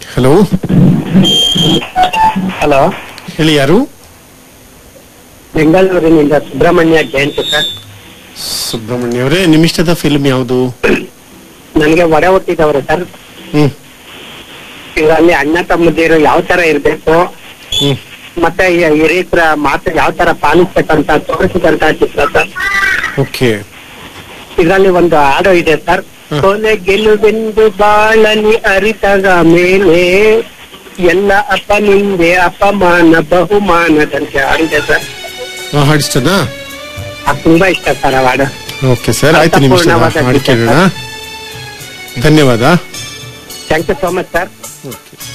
Hello hello ಹೇಳಿ ಯಾರು ಬೆಂಗಳೂರಿನಿಂದ ಸುಬ್ರಹ್ಮಣ್ಯ ಜಯಂತ್ ಸರ್ ಸುಬ್ರಹ್ಮಣ್ಯ ಅವರೇ ನಿಮ್ಮಿಷ್ಟದ ಫಿಲ್ಮ್ ಯಾವುದು ನನಗೆ ಒಡೆ ಹುಟ್ಟಿದವರು ಸರ್ ಹ್ಮ್ ಇದರಲ್ಲಿ ಅಣ್ಣ ತಮ್ಮದಿರು ಯಾವ ತರ ಇರ್ಬೇಕು ಹ್ಮ್ ಮತ್ತೆ ಈ ಹಿರಿಯರ ಮಾತು ಯಾವ ತರ ಪಾಲಿಸ್ಬೇಕಂತ ತೋರಿಸಿದಂತ ಚಿತ್ರ ಸರ್ ಓಕೆ ಇದರಲ್ಲಿ ಒಂದು ಹಾಡು ಇದೆ ಸರ್ ಹ. ಕೊನೆ ಗೆಲುವೆಂದು ಬಾಳಲಿ ಅರಿತಗ ಮೇಲೆ ಎಲ್ಲ ಅಪನಿಂದೆ ಅಪಮಾನ ಬಹುಮಾನದಂತೆ ಹಾಡಿದೆ ಸರ್ ಹಾಡಿಸ್ತದಾ ಅದು ತುಂಬಾ ಇಷ್ಟ ಸರ್ ಆ ಹಾಡು ಓಕೆ ಸರ್ ಆಯ್ತು ನಿಮ್ಮ ಇಷ್ಟದ ಅರ್ಥಪೂರ್ಣವಾದ ಹಾಡು ಗೀತೆ, ಕೇಳೋಣ ಧನ್ಯವಾದ thank you so much sir okay